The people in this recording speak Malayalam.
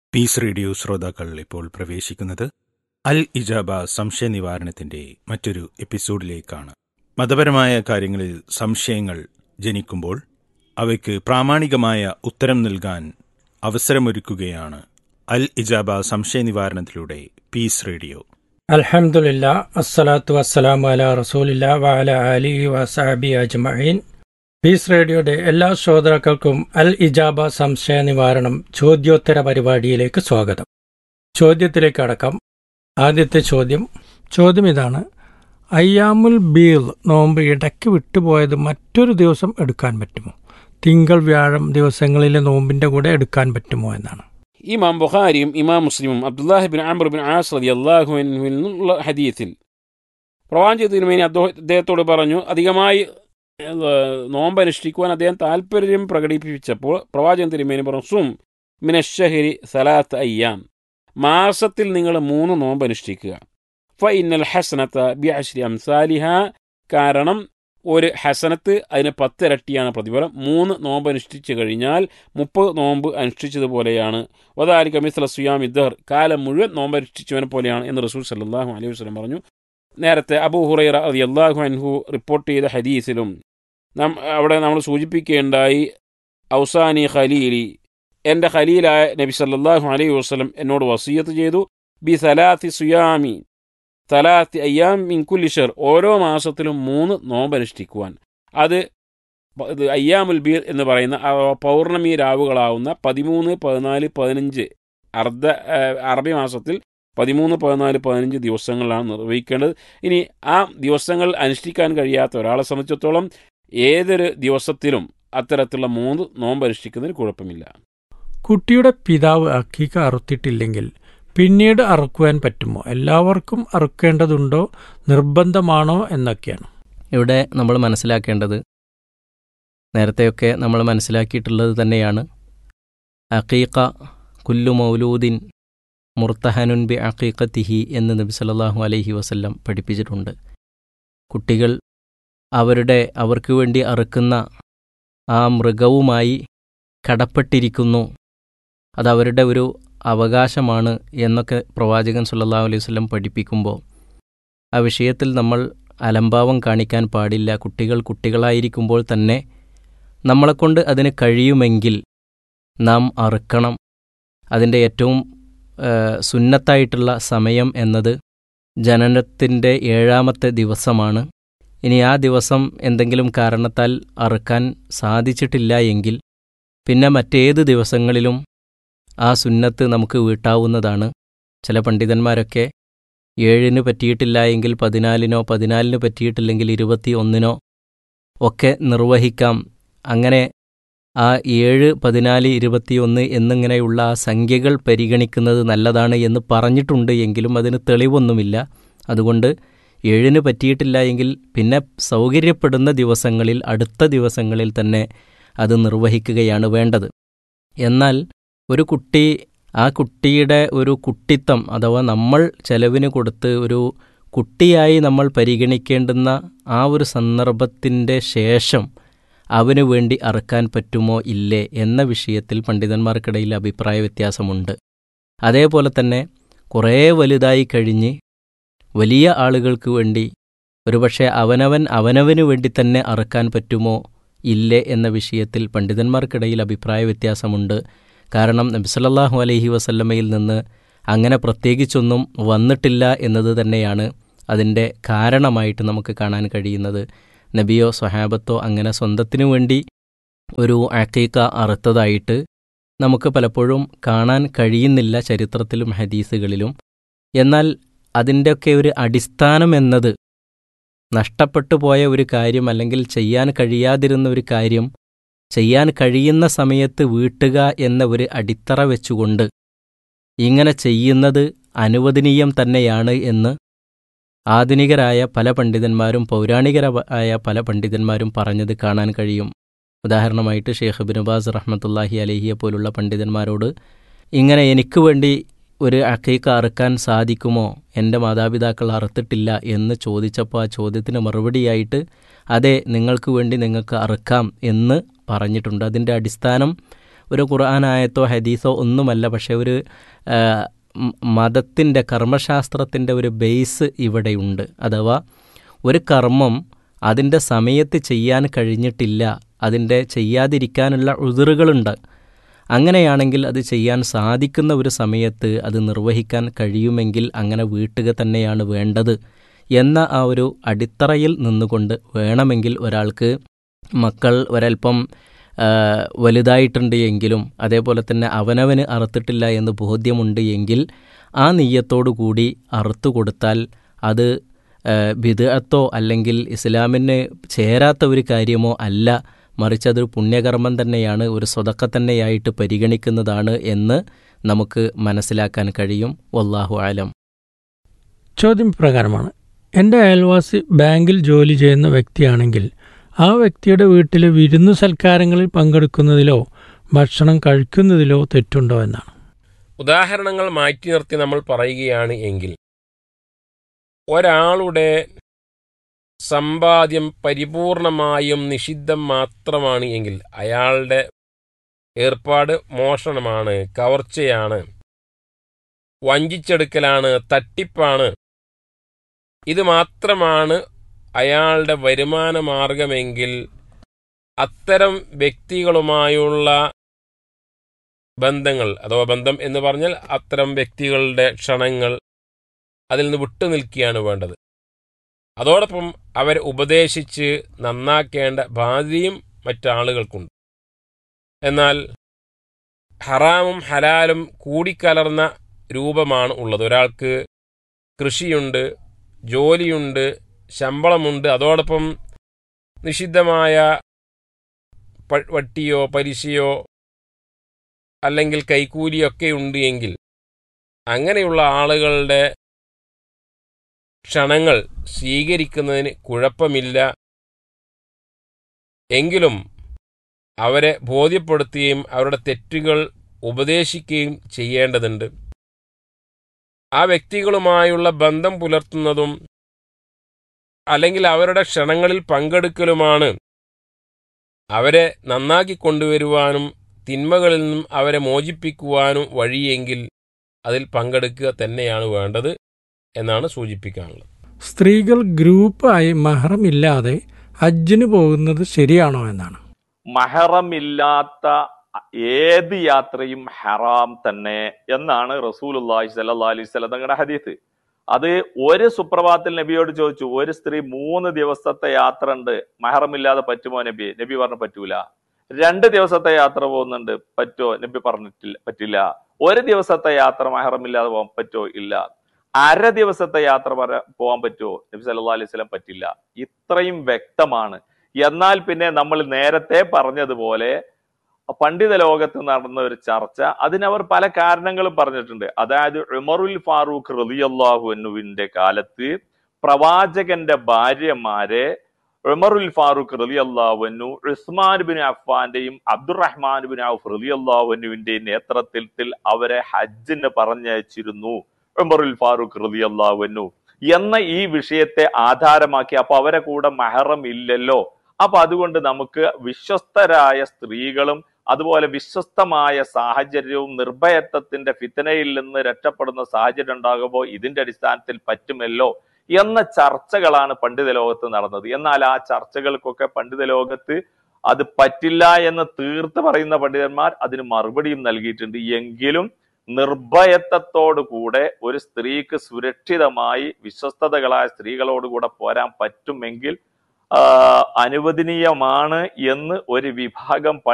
പീസ് റേഡിയോ ശ്രോതാക്കൾ ഇപ്പോൾ പ്രവേശിക്കുന്നത് അൽ ഇജാബ സംശയ നിവാരണത്തിന്റെ മറ്റൊരു എപ്പിസോഡിലേക്കാണ് മതപരമായ കാര്യങ്ങളിൽ സംശയങ്ങൾ ജനിക്കുമ്പോൾ അവയ്ക്ക് പ്രാമാണികമായ ഉത്തരം നൽകാൻ അവസരമൊരുക്കുകയാണ് അൽ ഇജാബ സംശയ നിവാരണത്തിലൂടെ പീസ് റേഡിയോ അൽഹംദുലില്ല അസ്സലാത്തു വസ്സലാമു അല റസൂലില്ല വഅല അലിഹി വസഹബി അജ്മഈൻ പീസ് റേഡിയോയുടെ എല്ലാ ശ്രോതാക്കൾക്കും അൽ ഇജാബ സംശയ നിവാരണം ചോദ്യോത്തര പരിപാടിയിലേക്ക് സ്വാഗതം ചോദ്യത്തിലേക്ക് അടക്കം ആദ്യത്തെ ചോദ്യം ചോദ്യം ഇതാണ് അയ്യാമുൽ ബീൽ നോമ്പ് ഇടയ്ക്ക് വിട്ടുപോയത് മറ്റൊരു ദിവസം എടുക്കാൻ പറ്റുമോ തിങ്കൾ വ്യാഴം ദിവസങ്ങളിലെ നോമ്പിന്റെ കൂടെ എടുക്കാൻ പറ്റുമോ എന്നാണ് ഇമാം ബുഖാരിയും ഇമാം മുസ്ലിമും അബ്ദുല്ലാഹി ബിൻ ആമർ ബിൻ ആസ് റതി അള്ളാഹുവിൽ നിന്നുള്ള ഹദീത്തിൽ പ്രവാഞ്ചി തിരുമേനി അദ്ദേഹ- അദ്ദേഹത്തോട് പറഞ്ഞു അധികമായി ഏഹ്, നോമ്പനുഷ്ഠിക്കുവാൻ അദ്ദേഹം താല്പര്യം പ്രകടിപ്പിച്ചപ്പോൾ പ്രവാചകൻ തിരുമേനി പറഞ്ഞു സും മിനഷഹരി സലാത്ത് അയ്യാം മാസത്തിൽ നിങ്ങൾ മൂന്ന് നോമ്പ് അനുഷ്ഠിക്കുക ഫ ഇന്നൽ ഹസനത്ത ബി അശ്രി അംസാലിഹ കാരണം ഒരു ഹസനത്ത് അതിന് പത്തിരട്ടിയാണ് പ്രതിഫലം മൂന്ന് നോമ്പ് അനുഷ്ഠിച്ചു കഴിഞ്ഞാൽ മുപ്പത് നോമ്പ് അനുഷ്ഠിച്ചതുപോലെയാണ് വദാലിക മിസ്ല സുയാം ഇദ്ദർ കാലം മുഴുവൻ നോമ്പ് അനുഷ്ഠിച്ചവനെ പോലെയാണ് എന്ന് റസൂൽ സല്ലല്ലാഹു അലൈഹി വസല്ലം പറഞ്ഞു നേരത്തെ അബൂ ഹുറൈറ റളിയല്ലാഹു അൻഹു റിപ്പോർട്ട് ചെയ്ത ഹദീസിലും നാം അവിടെ നമ്മൾ സൂചിപ്പിക്കുകയുണ്ടായി ഔസാനി ഖലീലി എൻ്റെ ഖലീലായ നബി സല്ലല്ലാഹു അലൈഹി വസല്ലം എന്നോട് വസീയത്ത് ചെയ്തു ബി സലാത്തി സുയാമി സലാത്തി അയ്യാം മിൻ കുല്ലി ഷർ ഓരോ മാസത്തിലും മൂന്ന് നോമ്പ് അനുഷ്ഠിക്കുവാൻ അത് പ- ഇത് അയ്യാമുൽ ബീർ എന്ന് പറയുന്ന ആ പൗർണമി രാവുകളാവുന്ന പതിമൂന്ന് പതിനാല് പതിനഞ്ച് അർദ്ധ ആ, അറബി മാസത്തിൽ പതിമൂന്ന് പതിനാല് പതിനഞ്ച് ദിവസങ്ങളാണ് നിർവഹിക്കേണ്ടത് ഇനി ആ ദിവസങ്ങൾ അനുഷ്ഠിക്കാൻ കഴിയാത്ത ഒരാളെ സംബന്ധിച്ചിടത്തോളം ഏതൊരു ദിവസത്തിലും അത്തരത്തിലുള്ള മൂന്ന് നോമ്പ് അനുഷ്ഠിക്കുന്നതിന് കുഴപ്പമില്ല കുട്ടിയുടെ പിതാവ് അക്കീക്ക അറുത്തിട്ടില്ലെങ്കിൽ പിന്നീട് അറുക്കുവാൻ പറ്റുമോ എല്ലാവർക്കും അറുക്കേണ്ടതുണ്ടോ നിർബന്ധമാണോ എന്നൊക്കെയാണ് ഇവിടെ നമ്മൾ മനസ്സിലാക്കേണ്ടത് നേരത്തെയൊക്കെ നമ്മൾ മനസ്സിലാക്കിയിട്ടുള്ളത് തന്നെയാണ് അഖീഖ കുല്ലു മൗലൂദിൻ മുർത്തഹനുൻ ബി അഖീഖത്തിഹി എന്ന് നബി സല്ലല്ലാഹു അലൈഹി വസല്ലം പഠിപ്പിച്ചിട്ടുണ്ട് കുട്ടികൾ അവരുടെ അവർക്ക് വേണ്ടി അറുക്കുന്ന ആ മൃഗവുമായി കടപ്പെട്ടിരിക്കുന്നു അത് അവരുടെ ഒരു അവകാശമാണ് എന്നൊക്കെ പ്രവാചകൻ സല്ലല്ലാഹു അലൈഹി വസല്ലം പഠിപ്പിക്കുമ്പോൾ ആ വിഷയത്തിൽ നമ്മൾ അലംഭാവം കാണിക്കാൻ പാടില്ല കുട്ടികൾ കുട്ടികളായിരിക്കുമ്പോൾ തന്നെ നമ്മളെക്കൊണ്ട് അതിന് കഴിയുമെങ്കിൽ നാം അറുക്കണം അതിൻ്റെ ഏറ്റവും ആ, സുന്നത്തായിട്ടുള്ള സമയം എന്നത് ജനനത്തിൻ്റെ ഏഴാമത്തെ ദിവസമാണ് ഇനി ആ ദിവസം എന്തെങ്കിലും കാരണത്താൽ അറുക്കാൻ സാധിച്ചിട്ടില്ല എങ്കിൽ പിന്നെ മറ്റേത് ദിവസങ്ങളിലും ആ സുന്നത്ത് നമുക്ക് വീട്ടാവുന്നതാണ് ചില പണ്ഡിതന്മാരൊക്കെ ഏഴിന് പറ്റിയിട്ടില്ല എങ്കിൽ പതിനാലിനോ പതിനാലിന് പറ്റിയിട്ടില്ലെങ്കിൽ ഇരുപത്തി ഒന്നിനോ ഒക്കെ നിർവഹിക്കാം അങ്ങനെ ആ ഏഴ് പതിനാല് ഇരുപത്തിയൊന്ന് എന്നിങ്ങനെയുള്ള ആ സംഖ്യകൾ പരിഗണിക്കുന്നത് നല്ലതാണ് എന്ന് പറഞ്ഞിട്ടുണ്ട് എങ്കിലും അതിന് തെളിവൊന്നുമില്ല അതുകൊണ്ട് ഏഴിന് പറ്റിയിട്ടില്ല എങ്കിൽ പിന്നെ സൗകര്യപ്പെടുന്ന ദിവസങ്ങളിൽ അടുത്ത ദിവസങ്ങളിൽ തന്നെ അത് നിർവഹിക്കുകയാണ് വേണ്ടത് എന്നാൽ ഒരു കുട്ടി ആ കുട്ടിയുടെ ഒരു കുട്ടിത്തം അഥവാ നമ്മൾ ചെലവിന് കൊടുത്ത് ഒരു കുട്ടിയായി നമ്മൾ പരിഗണിക്കേണ്ടുന്ന ആ ഒരു സന്ദർഭത്തിൻ്റെ ശേഷം അവനു വേണ്ടി അറുക്കാൻ പറ്റുമോ ഇല്ലേ എന്ന വിഷയത്തിൽ പണ്ഡിതന്മാർക്കിടയിൽ അഭിപ്രായ വ്യത്യാസമുണ്ട് അതേപോലെ തന്നെ കുറേ വലുതായി കഴിഞ്ഞ് വലിയ ആളുകൾക്ക് വേണ്ടി ഒരുപക്ഷെ അവനവൻ അവനവനു വേണ്ടി തന്നെ അറുക്കാൻ പറ്റുമോ ഇല്ലേ എന്ന വിഷയത്തിൽ പണ്ഡിതന്മാർക്കിടയിൽ അഭിപ്രായ വ്യത്യാസമുണ്ട് കാരണം നബിസല്ലാഹു അലൈഹി വസല്ലമയിൽ നിന്ന് അങ്ങനെ പ്രത്യേകിച്ചൊന്നും വന്നിട്ടില്ല എന്നത് തന്നെയാണ് അതിൻ്റെ കാരണമായിട്ട് നമുക്ക് കാണാൻ കഴിയുന്നത് നബിയോ സ്വഹാബത്തോ അങ്ങനെ സ്വന്തത്തിനു വേണ്ടി ഒരു അക്കീക്ക അറുത്തതായിട്ട് നമുക്ക് പലപ്പോഴും കാണാൻ കഴിയുന്നില്ല ചരിത്രത്തിലും ഹദീസുകളിലും എന്നാൽ അതിൻ്റെയൊക്കെ ഒരു അടിസ്ഥാനം എന്നത് നഷ്ടപ്പെട്ടു പോയ ഒരു കാര്യം അല്ലെങ്കിൽ ചെയ്യാൻ കഴിയാതിരുന്ന ഒരു കാര്യം ചെയ്യാൻ കഴിയുന്ന സമയത്ത് വീട്ടുക എന്ന ഒരു അടിത്തറ വെച്ചുകൊണ്ട് ഇങ്ങനെ ചെയ്യുന്നത് അനുവദനീയം തന്നെയാണ് എന്ന് ആധുനികരായ പല പണ്ഡിതന്മാരും പൗരാണികരായ പല പണ്ഡിതന്മാരും പറഞ്ഞത് കാണാൻ കഴിയും ഉദാഹരണമായിട്ട് ഷെയ്ഖ് ബിനുബാസ് റഹ്മത്തുല്ലാഹി അലഹിയെ പോലുള്ള പണ്ഡിതന്മാരോട് ഇങ്ങനെ എനിക്ക് വേണ്ടി ഒരു അക്കൈക്ക അറുക്കാൻ സാധിക്കുമോ എൻ്റെ മാതാപിതാക്കൾ അറുത്തിട്ടില്ല എന്ന് ചോദിച്ചപ്പോൾ ആ ചോദ്യത്തിന് മറുപടിയായിട്ട് അതെ നിങ്ങൾക്ക് വേണ്ടി നിങ്ങൾക്ക് അറുക്കാം എന്ന് പറഞ്ഞിട്ടുണ്ട് അതിൻ്റെ അടിസ്ഥാനം ഒരു ഖുർആനായത്തോ ഹദീസോ ഒന്നുമല്ല പക്ഷേ ഒരു മതത്തിൻ്റെ കർമ്മശാസ്ത്രത്തിൻ്റെ ഒരു ബേസ് ഇവിടെയുണ്ട് അഥവാ ഒരു കർമ്മം അതിൻ്റെ സമയത്ത് ചെയ്യാൻ കഴിഞ്ഞിട്ടില്ല അതിൻ്റെ ചെയ്യാതിരിക്കാനുള്ള ഉതിറുകളുണ്ട് അങ്ങനെയാണെങ്കിൽ അത് ചെയ്യാൻ സാധിക്കുന്ന ഒരു സമയത്ത് അത് നിർവഹിക്കാൻ കഴിയുമെങ്കിൽ അങ്ങനെ വീട്ടുക തന്നെയാണ് വേണ്ടത് എന്ന ആ ഒരു അടിത്തറയിൽ നിന്നുകൊണ്ട് വേണമെങ്കിൽ ഒരാൾക്ക് മക്കൾ ഒരൽപ്പം വലുതായിട്ടുണ്ട് എങ്കിലും അതേപോലെ തന്നെ അവനവന് അറുത്തിട്ടില്ല എന്ന് ബോധ്യമുണ്ട് എങ്കിൽ ആ നെയ്യത്തോടു കൂടി അറുത്തു കൊടുത്താൽ അത് ബിദഅത്തോ അല്ലെങ്കിൽ ഇസ്ലാമിന് ചേരാത്ത ഒരു കാര്യമോ അല്ല മറിച്ച് അതൊരു പുണ്യകർമ്മം തന്നെയാണ് ഒരു സ്വതക്ക തന്നെയായിട്ട് പരിഗണിക്കുന്നതാണ് എന്ന് നമുക്ക് മനസ്സിലാക്കാൻ കഴിയും വല്ലാഹു ആലം ചോദ്യം പ്രകാരമാണ് എൻ്റെ അയൽവാസി ബാങ്കിൽ ജോലി ചെയ്യുന്ന വ്യക്തിയാണെങ്കിൽ ആ വ്യക്തിയുടെ വീട്ടിലെ വിരുന്നു സൽക്കാരങ്ങളിൽ പങ്കെടുക്കുന്നതിലോ ഭക്ഷണം കഴിക്കുന്നതിലോ തെറ്റുണ്ടോ എന്നാണ് ഉദാഹരണങ്ങൾ മാറ്റി നിർത്തി നമ്മൾ പറയുകയാണ് എങ്കിൽ ഒരാളുടെ സമ്പാദ്യം പരിപൂർണമായും നിഷിദ്ധം മാത്രമാണ് എങ്കിൽ അയാളുടെ ഏർപ്പാട് മോഷണമാണ് കവർച്ചയാണ് വഞ്ചിച്ചെടുക്കലാണ് തട്ടിപ്പാണ് ഇത് മാത്രമാണ് അയാളുടെ വരുമാന മാർഗമെങ്കിൽ അത്തരം വ്യക്തികളുമായുള്ള ബന്ധങ്ങൾ അഥവാ ബന്ധം എന്ന് പറഞ്ഞാൽ അത്തരം വ്യക്തികളുടെ ക്ഷണങ്ങൾ അതിൽ നിന്ന് വിട്ടുനിൽക്കുകയാണ് വേണ്ടത് അതോടൊപ്പം അവരെ ഉപദേശിച്ച് നന്നാക്കേണ്ട ബാധ്യതയും മറ്റാളുകൾക്കുണ്ട് എന്നാൽ ഹറാമും ഹലാലും കൂടിക്കലർന്ന രൂപമാണ് ഉള്ളത് ഒരാൾക്ക് കൃഷിയുണ്ട് ജോലിയുണ്ട് ശമ്പളമുണ്ട് അതോടൊപ്പം നിഷിദ്ധമായ വട്ടിയോ പലിശയോ അല്ലെങ്കിൽ കൈക്കൂലിയൊക്കെ ഉണ്ട് എങ്കിൽ അങ്ങനെയുള്ള ആളുകളുടെ ക്ഷണങ്ങൾ സ്വീകരിക്കുന്നതിന് കുഴപ്പമില്ല എങ്കിലും അവരെ ബോധ്യപ്പെടുത്തുകയും അവരുടെ തെറ്റുകൾ ഉപദേശിക്കുകയും ചെയ്യേണ്ടതുണ്ട് ആ വ്യക്തികളുമായുള്ള ബന്ധം പുലർത്തുന്നതും അല്ലെങ്കിൽ അവരുടെ ക്ഷണങ്ങളിൽ പങ്കെടുക്കലുമാണ് അവരെ നന്നാക്കി കൊണ്ടുവരുവാനും തിന്മകളിൽ നിന്നും അവരെ മോചിപ്പിക്കുവാനും വഴിയെങ്കിൽ അതിൽ പങ്കെടുക്കുക തന്നെയാണ് വേണ്ടത് എന്നാണ് സൂചിപ്പിക്കാനുള്ളത് സ്ത്രീകൾ ഗ്രൂപ്പായി മഹറം ഇല്ലാതെ ഹജ്ജിന് പോകുന്നത് ശരിയാണോ എന്നാണ് മഹറമില്ലാത്ത ഏത് യാത്രയും ഹറാം തന്നെ എന്നാണ് റസൂലുല്ലാഹി സല്ലല്ലാഹു അലൈഹി വസല്ലം തങ്ങളുടെ ഹദീസ് അത് ഒരു സുപ്രഭാതത്തിൽ നബിയോട് ചോദിച്ചു ഒരു സ്ത്രീ മൂന്ന് ദിവസത്തെ യാത്ര ഉണ്ട് മഹറമില്ലാതെ പറ്റുമോ നബി നബി പറഞ്ഞു പറ്റൂല രണ്ട് ദിവസത്തെ യാത്ര പോകുന്നുണ്ട് പറ്റോ നബി പറഞ്ഞിട്ടില്ല പറ്റില്ല ഒരു ദിവസത്തെ യാത്ര മഹറമില്ലാതെ പോകാൻ പറ്റോ ഇല്ല അര ദിവസത്തെ യാത്ര പോകാൻ പറ്റുമോ നബി സല്ലല്ലാഹു അലൈഹി വസല്ലം പറ്റില്ല ഇത്രയും വ്യക്തമാണ് എന്നാൽ പിന്നെ നമ്മൾ നേരത്തെ പറഞ്ഞതുപോലെ പണ്ഡിത ലോകത്ത് നടന്ന ഒരു ചർച്ച അതിനവർ പല കാരണങ്ങളും പറഞ്ഞിട്ടുണ്ട് അതായത് ഉമറുൽ ഫാറൂഖ് റളിയല്ലാഹു അൻഹുവിന്റെ കാലത്ത് പ്രവാചകന്റെ ഭാര്യമാരെ ഉമറുൽ ഫാറൂഖ് റളിയല്ലാഹു അൻഹു ഉസ്മാൻ ബിൻ അഫ്ഫാന്റെയും അബ്ദുറഹ്മാൻ ബിൻ ഔഫ് റളിയല്ലാഹു അൻഹുവിന്റെയും നേതൃത്വത്തിൽ അവരെ ഹജ്ജിന് പറഞ്ഞയച്ചിരുന്നു ഉമറുൽ ഫാറൂഖ് റളിയല്ലാഹു അൻഹു എന്ന ഈ വിഷയത്തെ ആധാരമാക്കി അപ്പൊ അവരെ കൂടെ മഹറം ഇല്ലല്ലോ അപ്പൊ അതുകൊണ്ട് നമുക്ക് വിശ്വസ്തരായ സ്ത്രീകളും അതുപോലെ വിശ്വസ്തമായ സാഹചര്യവും നിർഭയത്വത്തിന്റെ ഫിത്തനയിൽ നിന്ന് രക്ഷപ്പെടുന്ന സാഹചര്യം ഉണ്ടാകുമ്പോൾ ഇതിന്റെ അടിസ്ഥാനത്തിൽ പറ്റുമല്ലോ എന്ന ചർച്ചകളാണ് പണ്ഡിത ലോകത്ത് നടന്നത് എന്നാൽ ആ ചർച്ചകൾക്കൊക്കെ പണ്ഡിത ലോകത്ത് അത് പറ്റില്ല എന്ന് തീർത്ത് പറയുന്ന പണ്ഡിതന്മാർ അതിന് മറുപടിയും നൽകിയിട്ടുണ്ട് എങ്കിലും നിർഭയത്വത്തോടു കൂടെ ഒരു സ്ത്രീക്ക് സുരക്ഷിതമായി വിശ്വസ്തതകളായ സ്ത്രീകളോടുകൂടെ പോരാൻ പറ്റുമെങ്കിൽ അനുവദനീയമാണ് എന്ന് ഒരു വിഭാഗം